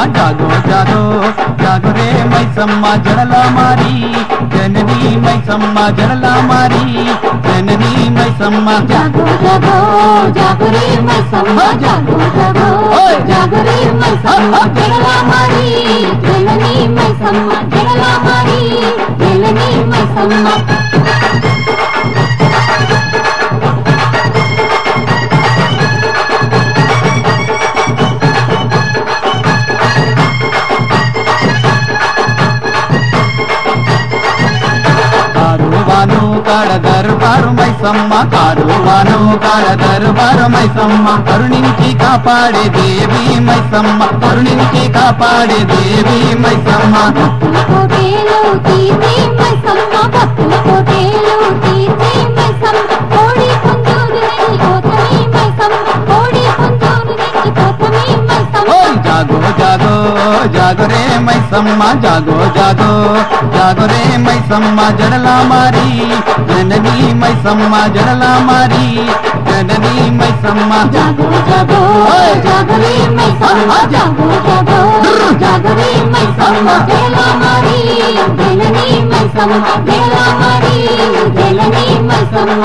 జాగో జాగో జాగో రే మైసమ్మ జడల మారి జనని మైసమ్మ జడల మారి జనని మైసమ్మ జాగో జాగో జాగో రే మైసమ్మ జాగో జాగో ఓయ్! జాగో రే మైసమ్మ జడలా మారి జలని మైసమ్మ జడలా మారి జలని మైసమ్మ కారువాను కాడ దర్బారు మైసమ్మ కారువాను కాడ దర్బారు మైసమ్మ కరుణించి కాపాడే దేవి మైసమ్మ కరుణించి కాపాడే దేవి మైసమ్మ భక్తుల కోటేలు తీర్చే మైసమ్మ భక్తుల కోటేలు తీర్చే మైసమ్మ కోడి పుంజూరు నెల్లి కోతమి మైసమ్మ కోడి పుంజూరు నెల్లి కోతమి మైసమ్మ ఓయ్ జాగో జాగో జాగో రే మైసమ్మ జాగో జాగో జాగో రే మైసమ్మ జడల మారి జనని మైసమ్మ జడల మారి జనని మైసమ్మ జాగో జాగో జాగో రే మైసమ్మ జాగో జాగో జాగో రే మైసమ్మ జలా మారి జలని మైసమ్మ జలా మారి జలని మైసమ్మ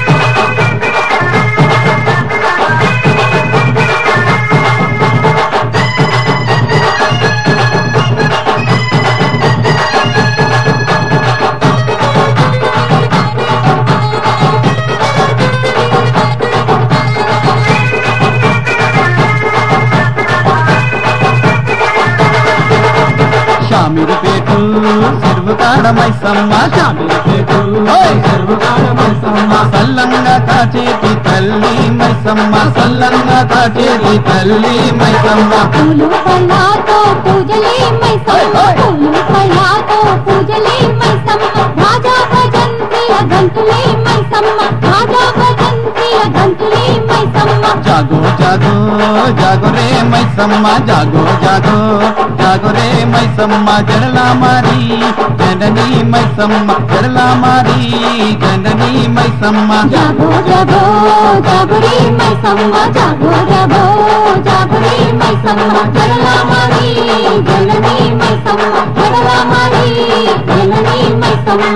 షామిరి పేటు చెరువు కాడ మైసమ్మ షామిరి పేటు చెరువు కాడ మైసమ్మ సల్లంగా కాచేటి తల్లి మైసమ్మ సల్లంగా కాచేటి తల్లి మైసమ్మ పూలు పళ్ళాతో పూజలే మైసమ్మ పూలు పళ్ళాతో పూజలే మైసమ్మ రాజా భజంత్రియ గంతులే మైసమ్మ రాజా భజంత్రియ గంతులే మైసమ్మ జాగో జాగో జాగో రే మైసమ్మ జాగో జాగో జాగో రే మైసమ్మ జడల మారి జనని మైసమ్మ జడల మారి జనని మైసమ్మ జాగో జాగో జాగరే మైసమ్మ జాగో జాగో జాగరే మైసమ్మ జడలా మారి జలని మైసమ్మ జడలా మారి జలని మైసమ్మ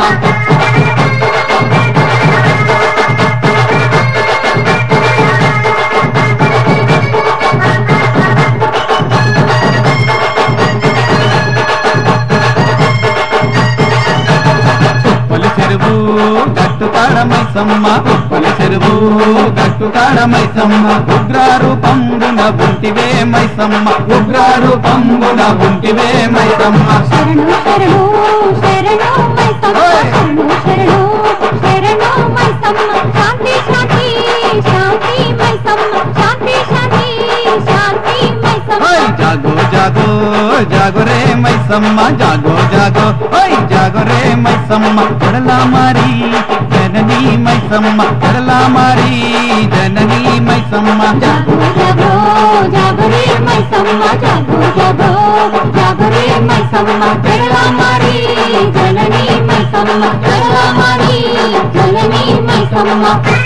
ఉప్పలి చెరువు గట్టు కాడ మైసమ్మ ఉప్పలి చెరువు గట్టు కాడ మైసమ్మ ఉగ్రారు పంగున ఉంటివే మైసమ్మ ఉగ్రారు పంగున ఉంటివే మైసమ్మ శరణు శరణు శరణు మైసమ్మ శరణు శరణు శరణు మైసమ్మ శాంతి శాంతి శాంతి మైసమ్మ శాంతి శాంతి శాంతి మైసమ్మ ఓయ్ జాగో జాగో జాగో రే మైసమ్మ జాగో జాగో ఓయ్ జాగో రే మైసమ్మ జడల మారి జనని మైసమ్మ జడల మారి జనని మైసమ్మ జాగో జాగో జాగరే మైసమ్మ జాగో జాగో జాగరే మైసమ్మ జడలా మారి జలని మైసమ్మ జడలా మారి జలని మైసమ్మ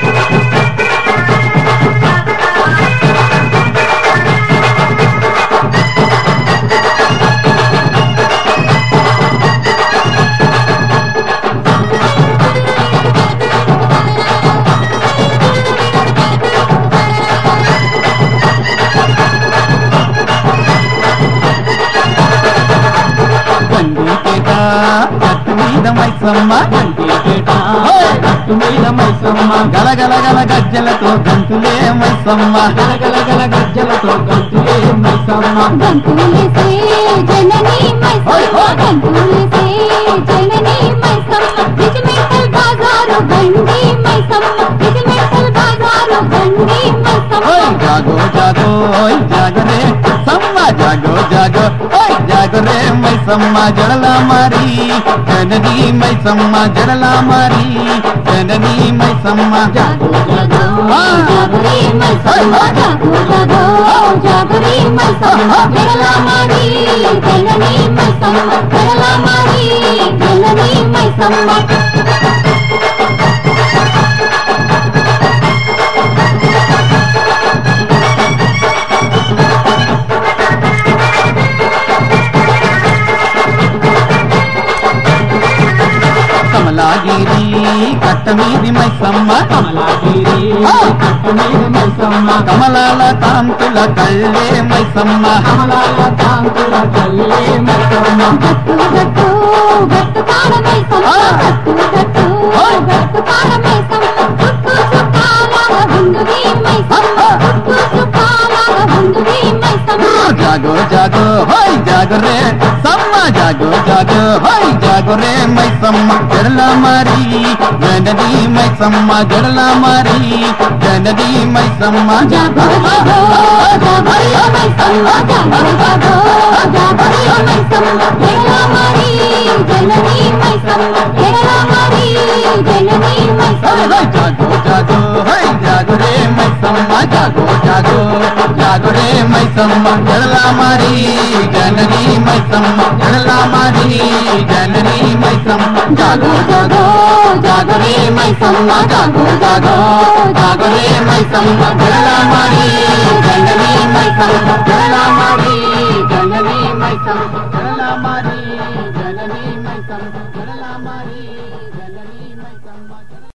గండిపేట గట్టు మీద మైసమ్మ గండిపేట గట్టు మీద మైసమ్మ గలగల గల గజ్జలతో గంతులే మైసమ్మ గలగల గల గజ్జలతో గంతులే మైసమ్మ గంతులేసే జనని మైసమ్మ గంతులేసే జనని మైసమ్మ విజయమెంటల్ బాజారు గండి మైసమ్మ విజయమెంటల్ బాజారు గండి మైసమ్మ ఓయ్ జాగో జాగో ఓయ్ జాగరే సమ్మ జాగో జాగో ఓయ్ జాగరే మైసమ్మ జడల మారి జనని మైసమ్మ జడల మారి జనని మైసమ్మ జాగో జాగో జాగరే మైసమ్మ జాగో జాగో జాగరే మైసమ్మ జడలా మారి జలని మైసమ్మ జడలా మారి జలని మైసమ్మ కట్టమీది మైసమ్మ కమలాగిరి కట్టమీద మైసమ్మ కమలాల కాంతుల కళ్ళే మైసమ్మ కమలాల కాంతుల తల్లి మైసమ్మ గట్టు గట్టు గట్టు కాడమేసమ్మ గట్టు గట్టు గట్టు కాడమేసమ్మ చుట్టూ చుట్టాలాగా ఉండువి మైసమ్మ చుట్టూ చుట్టాలాగా ఉండువి మైసమ్మ జాగో జాగో హోయ్ జాగో రే సమ్మ జాగో జాగో హోయ్ జాగో రే మైసమ్మ జడల మారి గండది మైసమ్మ జడల మారి గండది మైసమ్మ జాగో జాగో జాగరి మైసమ్మ జాగో జాగో జాగరి మైసమ్మ జడల మారి జనని మైసమ్మ జడల మారి జనని మైసమ్మ జాగో జాగో హోయ్ జాగో రే మైసమ్మ జాగో జాగో జాగో రే మైసమ్మ జడల మారి గండది మైసమ్మ జడల మారి గండది మైసమ్మ జాగో జాగో జాగో జాగరి మైసమ్మ జాగో జాగో జాగరి మైసమ్మ జడల మారి జనని మైసమ్మ జడల మారి జనని మైసమ్మ